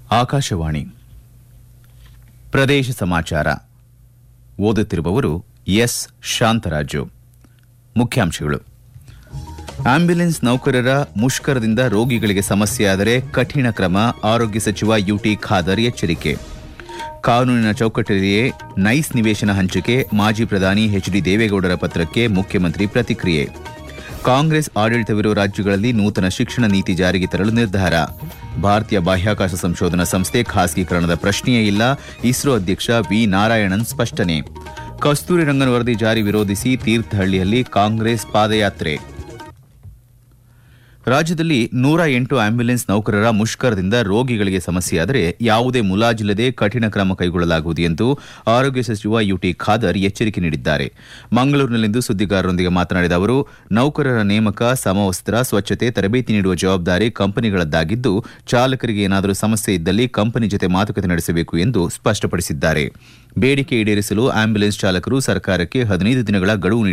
ಆಕಾಶವಾಣಿ ಪ್ರದೇಶ ಸಮಾಚಾರ ಓದುತ್ತಿರುವವರು ಎಸ್ ಶಾಂತರಾಜು ಮುಖ್ಯಾಂಶಗಳು ಆಂಬ್ಯುಲೆನ್ಸ್ ನೌಕರರ ಮುಷ್ಕರದಿಂದ ರೋಗಿಗಳಿಗೆ ಸಮಸ್ಯೆಯಾದರೆ ಕಠಿಣ ಕ್ರಮ ಆರೋಗ್ಯ ಸಚಿವ ಯುಟಿ ಖಾದರ್ ಎಚ್ಚರಿಕೆ ಕಾನೂನಿನ ಚೌಕಟ್ಟಲ್ಲಿಯೇ ನೈಸ್ ನಿವೇಶನ ಹಂಚಿಕೆ ಮಾಜಿ ಪ್ರಧಾನಿ ಎಚ್ಡಿ ದೇವೇಗೌಡರ ಪತ್ರಕ್ಕೆ ಮುಖ್ಯಮಂತ್ರಿ ಪ್ರತಿಕ್ರಿಯೆ ಕಾಂಗ್ರೆಸ್ ಆಡಳಿತವಿರುವ ರಾಜ್ಯಗಳಲ್ಲಿ ನೂತನ ಶಿಕ್ಷಣ ನೀತಿ ಜಾರಿಗೆ ತರಲು ನಿರ್ಧಾರ ಭಾರತೀಯ ಬಾಹ್ಯಾಕಾಶ ಸಂಶೋಧನಾ ಸಂಸ್ಥೆ ಖಾಸಗೀಕರಣದ ಪ್ರಶ್ನೆಯೇ ಇಲ್ಲ ಇಸ್ರೋ ಅಧ್ಯಕ್ಷ ವಿ ನಾರಾಯಣನ್ ಸ್ಪಷ್ಟನೆ ಕಸ್ತೂರಿ ರಂಗನ್ ವರದಿ ಜಾರಿ ವಿರೋಧಿಸಿ ತೀರ್ಥಹಳ್ಳಿಯಲ್ಲಿ ಕಾಂಗ್ರೆಸ್ ಪಾದಯಾತ್ರೆ ರಾಜ್ಯದಲ್ಲಿ ನೂರ ಎಂಟು ಆಂಬ್ಯುಲೆನ್ಸ್ ನೌಕರರ ಮುಷ್ಕರದಿಂದ ರೋಗಿಗಳಿಗೆ ಸಮಸ್ಯೆಯಾದರೆ ಯಾವುದೇ ಮುಲಾಜಿಲ್ಲದೆ ಕಠಿಣ ಕ್ರಮ ಕೈಗೊಳ್ಳಲಾಗುವುದು ಎಂದು ಆರೋಗ್ಯ ಸಚಿವ ಯುಟಿ ಖಾದರ್ ಎಚ್ಚರಿಕೆ ನೀಡಿದ್ದಾರೆ ಮಂಗಳೂರಿನಲ್ಲಿಂದು ಸುದ್ದಿಗಾರರೊಂದಿಗೆ ಮಾತನಾಡಿದ ಅವರು ನೌಕರರ ನೇಮಕ ಸಮವಸ್ತ್ರ ಸ್ವಚ್ಛತೆ ತರಬೇತಿ ನೀಡುವ ಜವಾಬ್ದಾರಿ ಕಂಪನಿಗಳದ್ದಾಗಿದ್ದು ಚಾಲಕರಿಗೆ ಏನಾದರೂ ಸಮಸ್ಯೆ ಇದ್ದಲ್ಲಿ ಕಂಪನಿ ಜೊತೆ ಮಾತುಕತೆ ನಡೆಸಬೇಕು ಎಂದು ಸ್ಪಷ್ಟಪಡಿಸಿದ್ದಾರೆ ಬೇಡಿಕೆ ಈಡೇರಿಸಲು ಆಂಬ್ಯುಲೆನ್ಸ್ ಚಾಲಕರು ಸರ್ಕಾರಕ್ಕೆ ಹದಿನೈದು ದಿನಗಳ ಗಡುವು